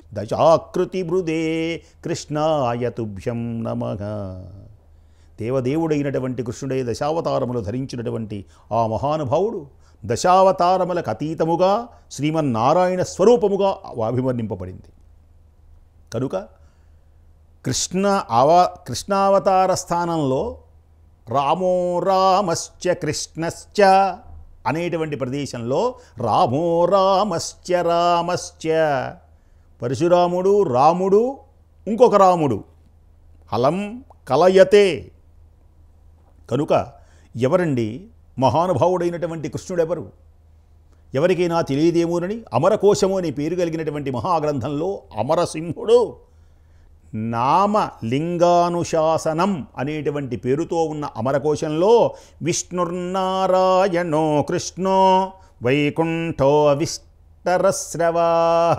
దశాకృతి మృదే కృష్ణాయ తుభ్యం నమః దేవదేవుడైనటువంటి కృష్ణుడే దశావతారములు ధరించినటువంటి ఆ మహానుభావుడు దశావతారములకు అతీతముగా శ్రీమన్నారాయణ స్వరూపముగా అభివర్ణింపబడింది కనుక కృష్ణ అవ కృష్ణావతార స్థానంలో రామో రామశ్చ కృష్ణశ్చ అనేటువంటి ప్రదేశంలో రామో రామశ్చ రామశ్చ పరశురాముడు రాముడు ఇంకొక రాముడు హలం కలయతే కనుక ఎవరండి మహానుభావుడైనటువంటి కృష్ణుడెవరు ఎవరికైనా తెలియదేమోనని అమరకోశము అనే పేరు కలిగినటువంటి మహాగ్రంథంలో అమరసింహుడు నామ లింగానుశాసనం అనేటువంటి పేరుతో ఉన్న అమరకోశంలో విష్ణుర్నారాయణో కృష్ణో వైకుంఠో విస్తరస్రవా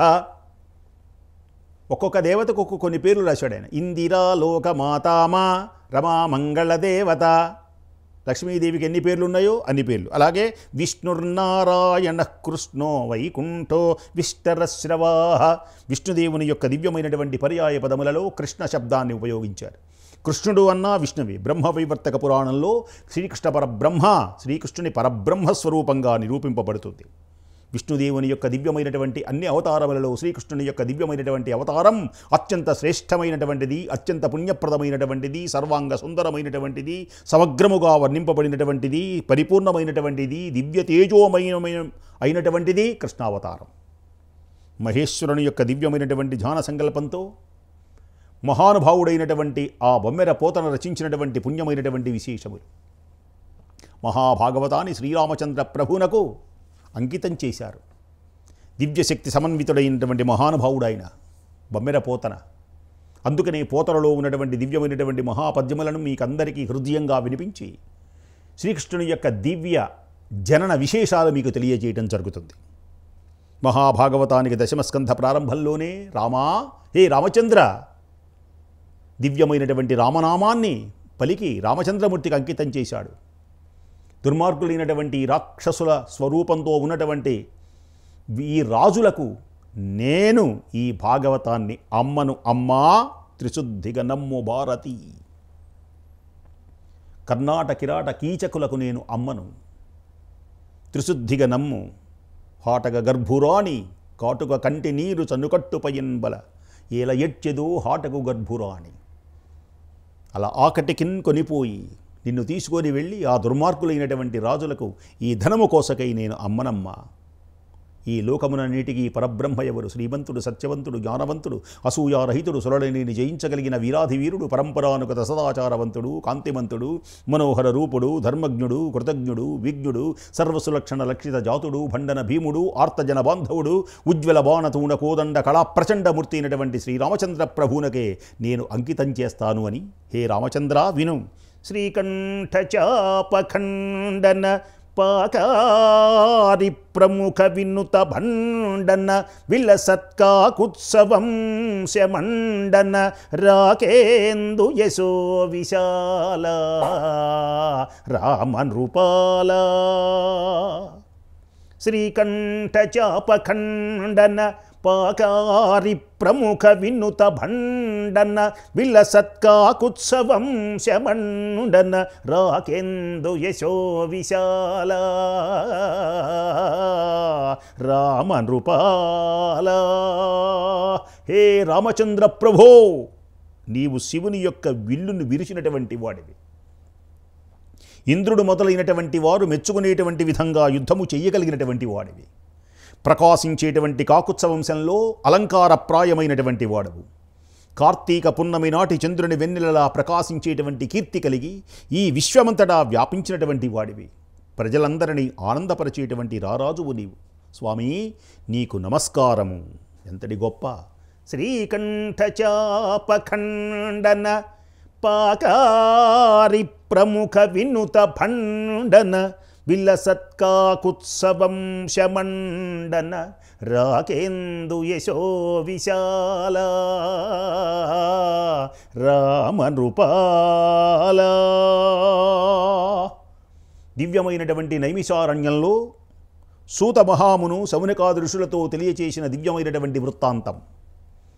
ఒక్కొక్క దేవతకు ఒక్కొక్క కొన్ని పేర్లు రాశాడు ఆయన ఇందిరా లోక మాతామా రమా మంగళ దేవత లక్ష్మీదేవికి ఎన్ని పేర్లు ఉన్నాయో అన్ని పేర్లు అలాగే విష్ణుర్నారాయణ కృష్ణో వైకుంఠో విష్టరశ్రవా విష్ణుదేవుని యొక్క దివ్యమైనటువంటి పర్యాయ పదములలో కృష్ణ శబ్దాన్ని ఉపయోగించారు కృష్ణుడు అన్నా విష్ణువే బ్రహ్మ వైవర్తక పురాణంలో శ్రీకృష్ణ పరబ్రహ్మ శ్రీకృష్ణుని పరబ్రహ్మ స్వరూపంగా నిరూపింపబడుతుంది విష్ణుదేవుని యొక్క దివ్యమైనటువంటి అన్ని అవతారములలో శ్రీకృష్ణుని యొక్క దివ్యమైనటువంటి అవతారం అత్యంత శ్రేష్టమైనటువంటిది అత్యంత పుణ్యప్రదమైనటువంటిది సర్వాంగ సుందరమైనటువంటిది సమగ్రముగా వర్ణింపబడినటువంటిది పరిపూర్ణమైనటువంటిది దివ్య తేజోమయమైన అయినటువంటిది కృష్ణావతారం మహేశ్వరుని యొక్క దివ్యమైనటువంటి ధ్యాన సంకల్పంతో మహానుభావుడైనటువంటి ఆ బొమ్మెర పోతన రచించినటువంటి పుణ్యమైనటువంటి విశేషములు మహాభాగవతాన్ని శ్రీరామచంద్ర ప్రభునకు అంకితం చేశారు దివ్యశక్తి సమన్వితుడైనటువంటి మహానుభావుడు ఆయన బొమ్మెర పోతన అందుకనే పోతనలో ఉన్నటువంటి దివ్యమైనటువంటి మహాపద్యములను మీకందరికీ హృదయంగా వినిపించి శ్రీకృష్ణుని యొక్క దివ్య జనన విశేషాలు మీకు తెలియజేయటం జరుగుతుంది మహాభాగవతానికి దశమస్కంధ ప్రారంభంలోనే రామా హే రామచంద్ర దివ్యమైనటువంటి రామనామాన్ని పలికి రామచంద్రమూర్తికి అంకితం చేశాడు దుర్మార్గులైనటువంటి రాక్షసుల స్వరూపంతో ఉన్నటువంటి ఈ రాజులకు నేను ఈ భాగవతాన్ని అమ్మను అమ్మా త్రిశుద్ధిగా నమ్ము భారతి కర్ణాట కిరాట కీచకులకు నేను అమ్మను త్రిశుద్ధిగా నమ్ము హాటగ గర్భురాణి కాటుక కంటి నీరు చనుకట్టుపయన్బల ఏల ఎడ్చెదు హాటకు గర్భురాణి అలా ఆకటికిన్ కొనిపోయి నిన్ను తీసుకొని వెళ్ళి ఆ దుర్మార్గులైనటువంటి రాజులకు ఈ ధనము కోసకై నేను అమ్మనమ్మ ఈ లోకమునన్నిటికీ పరబ్రహ్మ ఎవరు శ్రీమంతుడు సత్యవంతుడు జ్ఞానవంతుడు అసూయారహితుడు సురళిని జయించగలిగిన వీరాధి వీరుడు పరంపరానుగత సదాచారవంతుడు కాంతిమంతుడు మనోహర రూపుడు ధర్మజ్ఞుడు కృతజ్ఞుడు విజ్ఞుడు సర్వసులక్షణ లక్షిత జాతుడు భండన భీముడు ఆర్తజన బాంధవుడు ఉజ్వల బాణతూణ కోదండ కళా ప్రచండమూర్తి అయినటువంటి శ్రీరామచంద్ర ప్రభునకే నేను అంకితం చేస్తాను అని హే రామచంద్ర విను శ్రీకంఠచాపఖండన పాకారి ప్రముఖ వినుత భండన విలసత్కాకుత్సవం శమండన రాకేందు యశో విశాల రామనృపాల శ్రీకంఠచాపఖండన పాకారి ప్రముఖ వినుత భండన విలసత్కాకుత్సవం శమండన రాకేందు యశో విశాల రామనృపాల హే రామచంద్ర ప్రభో నీవు శివుని యొక్క విల్లును విరిచినటువంటి వాడివి ఇంద్రుడు మొదలైనటువంటి వారు మెచ్చుకునేటువంటి విధంగా యుద్ధము చెయ్యగలిగినటువంటి వాడివి ప్రకాశించేటువంటి కాకుత్సవంశంలో అలంకారప్రాయమైనటువంటి వాడవు కార్తీక పున్నమి నాటి చంద్రుని వెన్నెలలా ప్రకాశించేటువంటి కీర్తి కలిగి ఈ విశ్వమంతటా వ్యాపించినటువంటి వాడివి ప్రజలందరినీ ఆనందపరిచేటువంటి రారాజువు నీవు స్వామి నీకు నమస్కారము ఎంతటి గొప్ప శ్రీకంఠచాపఖండన పాకారి ప్రముఖ వినుత భండన విలసత్కాకుత్సవం శమండన రాకేందు యశో విశాల రామనృపాల దివ్యమైనటువంటి నైమిషారణ్యంలో సూత మహామును సమునికా ఋషులతో తెలియచేసిన దివ్యమైనటువంటి వృత్తాంతం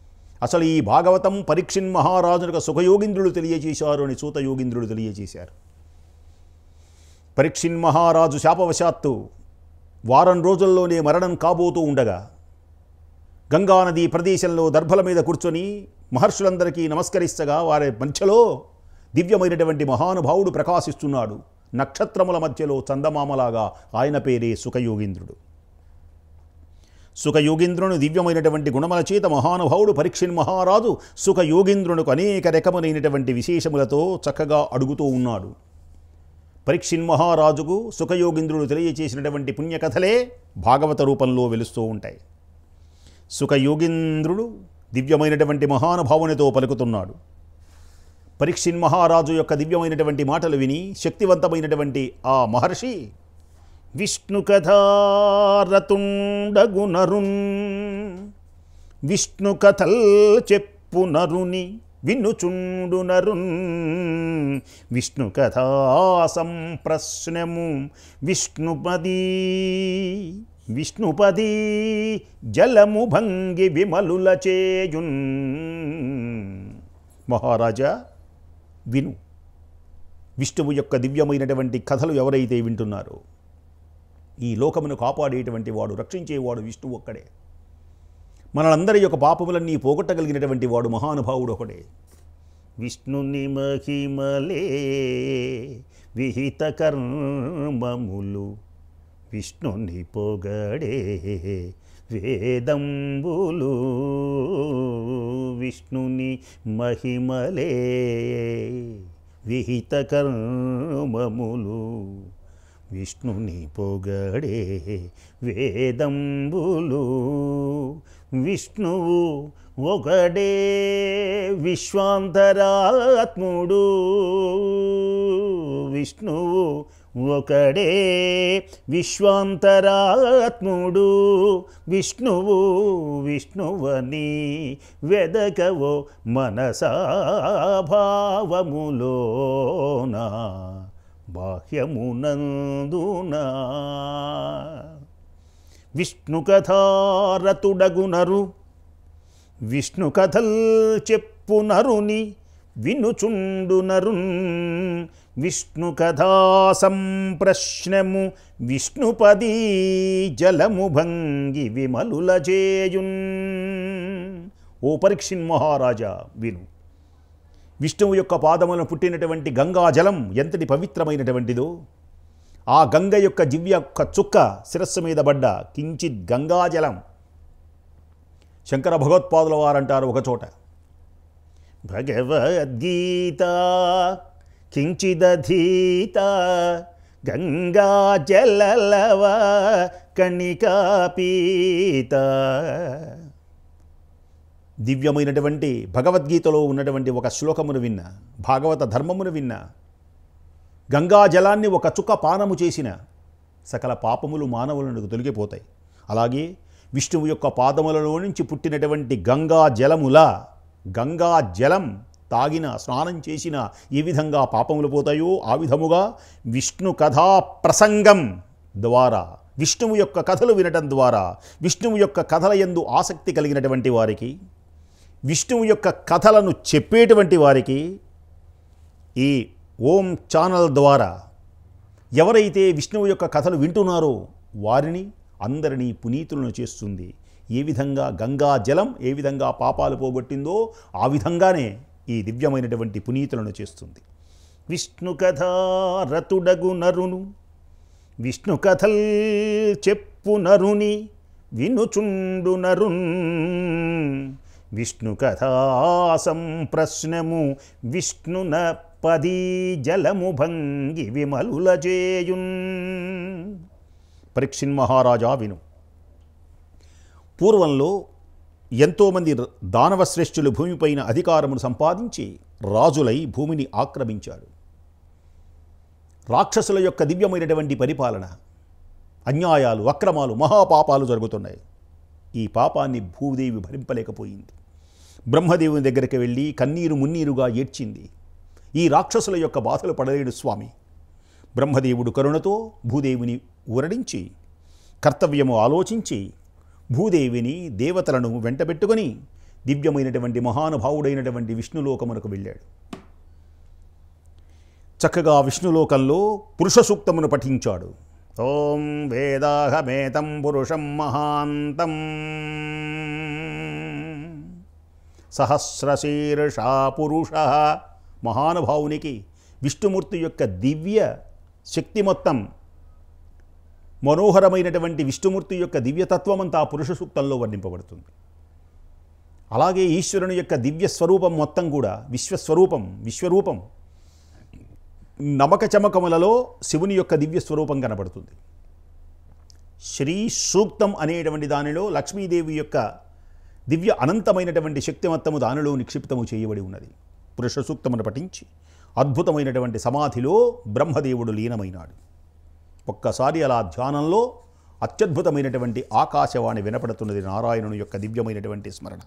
అసలు ఈ భాగవతం పరీక్షిన్ మహారాజునకు సుఖయోగింద్రుడు తెలియజేశారు అని సూతయోగింద్రుడు తెలియజేశారు పరీక్షిన్ మహారాజు శాపవశాత్తు వారం రోజుల్లోనే మరణం కాబోతూ ఉండగా గంగానది ప్రదేశంలో దర్భల మీద కూర్చొని మహర్షులందరికీ నమస్కరిస్తగా వారి మధ్యలో దివ్యమైనటువంటి మహానుభావుడు ప్రకాశిస్తున్నాడు నక్షత్రముల మధ్యలో చందమామలాగా ఆయన పేరే సుఖయోగీంద్రుడు సుఖయోగీంద్రుని దివ్యమైనటువంటి గుణముల చేత మహానుభావుడు పరీక్షిన్ మహారాజు సుఖయోగీంద్రునికి అనేక రకములైనటువంటి విశేషములతో చక్కగా అడుగుతూ ఉన్నాడు పరీక్షిన్ మహారాజుకు సుఖయోగీంద్రుడు తెలియచేసినటువంటి పుణ్యకథలే భాగవత రూపంలో వెలుస్తూ ఉంటాయి సుఖయోగీంద్రుడు దివ్యమైనటువంటి మహానుభావునితో పలుకుతున్నాడు పరీక్షిన్ మహారాజు యొక్క దివ్యమైనటువంటి మాటలు విని శక్తివంతమైనటువంటి ఆ మహర్షి విష్ణు కథారతుండగునరున్ విష్ణు కథల్ చెప్పు నరుని వినుచుండు నరున్ విష్ణు కథా సంప్రశ్నము విష్ణుపదీ విష్ణుపదీ జలము భంగి విమలుల చేయున్ మహారాజా విను విష్ణువు యొక్క దివ్యమైనటువంటి కథలు ఎవరైతే వింటున్నారో ఈ లోకమును కాపాడేటువంటి వాడు రక్షించేవాడు విష్ణువు ఒక్కడే మనందరి యొక్క పాపములన్నీ పోగొట్టగలిగినటువంటి వాడు మహానుభావుడు ఒకడే విష్ణుని మహిమలే విహిత కర్మములు విష్ణుని పొగడే వేదంబులు విష్ణుని మహిమలే విహిత కర్మములు విష్ణుని పొగడే వేదంబులు విష్ణువు ఒకడే విశ్వాంతరాత్ముడు విష్ణువు ఒకడే విశ్వాంతరాత్ముడు విష్ణువు విష్ణువని వెదకవో మనసాభావములోన బాహ్యమునందునా విష్ణు కథారతుడగునరు విష్ణు కథల్ చెప్పు నరుని వినుచుండు నరున్ విష్ణు కథా సంప్రశ్నము విష్ణుపదీ జలము భంగి విమలుల చేయున్ ఓ పరీక్షిన్ మహారాజా విను విష్ణువు యొక్క పాదములను పుట్టినటువంటి గంగా జలం ఎంతటి పవిత్రమైనటువంటిదో ఆ గంగ యొక్క దివ్య యొక్క చుక్క శిరస్సు మీద పడ్డ కించిత్ గంగాజలం శంకర భగవత్పాదుల వారంటారు ఒకచోట భగవద్గీత కించిదధీత గంగా జలలవ కణికాపీత దివ్యమైనటువంటి భగవద్గీతలో ఉన్నటువంటి ఒక శ్లోకమును విన్నా భాగవత ధర్మమును విన్నా గంగా జలాన్ని ఒక చుక్క పానము చేసిన సకల పాపములు మానవులకు తొలగిపోతాయి అలాగే విష్ణువు యొక్క పాదములలో నుంచి పుట్టినటువంటి గంగా జలముల గంగా జలం తాగిన స్నానం చేసిన ఏ విధంగా పాపములు పోతాయో ఆ విధముగా విష్ణు కథా ప్రసంగం ద్వారా విష్ణువు యొక్క కథలు వినటం ద్వారా విష్ణువు యొక్క కథల యందు ఆసక్తి కలిగినటువంటి వారికి విష్ణువు యొక్క కథలను చెప్పేటువంటి వారికి ఈ ఓం ఛానల్ ద్వారా ఎవరైతే విష్ణువు యొక్క కథలు వింటున్నారో వారిని అందరినీ పునీతులను చేస్తుంది ఏ విధంగా గంగా జలం ఏ విధంగా పాపాలు పోగొట్టిందో ఆ విధంగానే ఈ దివ్యమైనటువంటి పునీతులను చేస్తుంది విష్ణు కథ రతుడగు నరును విష్ణు కథల్ చెప్పు నరుని వినుచుండు నరున్ విష్ణు కథా సంప్రశ్నము విష్ణున పదీ జలము భంగి విమలుల చేయున్ పరీక్షిన్ మహారాజా విను పూర్వంలో ఎంతోమంది ర- దానవ శ్రేష్ఠులు భూమిపైన అధికారమును సంపాదించి రాజులై భూమిని ఆక్రమించాడు రాక్షసుల యొక్క దివ్యమైనటువంటి పరిపాలన అన్యాయాలు అక్రమాలు మహాపాపాలు జరుగుతున్నాయి ఈ పాపాన్ని భూదేవి భరింపలేకపోయింది బ్రహ్మదేవుని దగ్గరికి వెళ్ళి కన్నీరు మున్నీరుగా ఏడ్చింది ఈ రాక్షసుల యొక్క బాధలు పడలేడు స్వామి బ్రహ్మదేవుడు కరుణతో భూదేవిని ఊరడించి కర్తవ్యము ఆలోచించి భూదేవిని దేవతలను వెంటబెట్టుకొని దివ్యమైనటువంటి మహానుభావుడైనటువంటి విష్ణులోకమునకు వెళ్ళాడు చక్కగా విష్ణులోకంలో పురుష సూక్తమును పఠించాడు ఓం వేదాహమేతం పురుషం మహాంతం సహస్రశీర్షా పురుష మహానుభావునికి విష్ణుమూర్తి యొక్క దివ్య శక్తి మొత్తం మనోహరమైనటువంటి విష్ణుమూర్తి యొక్క దివ్యతత్వమంతా పురుష సూక్తంలో వర్ణింపబడుతుంది అలాగే ఈశ్వరుని యొక్క దివ్య స్వరూపం మొత్తం కూడా విశ్వస్వరూపం విశ్వరూపం నమక చమకములలో శివుని యొక్క దివ్య స్వరూపం కనబడుతుంది శ్రీ సూక్తం అనేటువంటి దానిలో లక్ష్మీదేవి యొక్క దివ్య అనంతమైనటువంటి శక్తిమత్తము దానిలో నిక్షిప్తము చేయబడి ఉన్నది పురుష సూక్తమును పఠించి అద్భుతమైనటువంటి సమాధిలో బ్రహ్మదేవుడు లీనమైనాడు ఒక్కసారి అలా ధ్యానంలో అత్యద్భుతమైనటువంటి ఆకాశవాణి వినపడుతున్నది నారాయణుని యొక్క దివ్యమైనటువంటి స్మరణ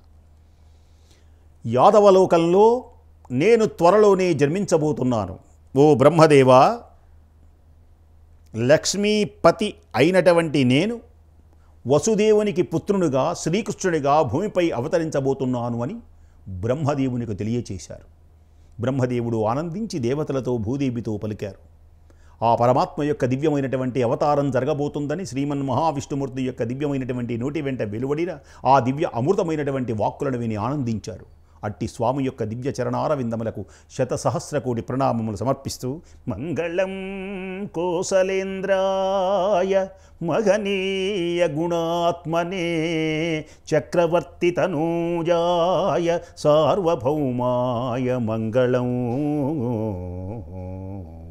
యాదవలోకంలో నేను త్వరలోనే జన్మించబోతున్నాను ఓ బ్రహ్మదేవా లక్ష్మీపతి అయినటువంటి నేను వసుదేవునికి పుత్రునిగా శ్రీకృష్ణుడిగా భూమిపై అవతరించబోతున్నాను అని బ్రహ్మదేవునికి తెలియచేశారు బ్రహ్మదేవుడు ఆనందించి దేవతలతో భూదేవితో పలికారు ఆ పరమాత్మ యొక్క దివ్యమైనటువంటి అవతారం జరగబోతుందని శ్రీమన్ మహావిష్ణుమూర్తి యొక్క దివ్యమైనటువంటి నోటి వెంట వెలువడిన ఆ దివ్య అమృతమైనటువంటి వాక్కులను విని ఆనందించారు అట్టి స్వామి యొక్క దివ్య చరణారవిందములకు శత సహస్ర కోటి ప్రణామములు సమర్పిస్తూ మంగళం కోసలేంద్రాయ మగనీయ గుణాత్మనే చక్రవర్తి తనూజాయ సార్వభౌమాయ మంగళం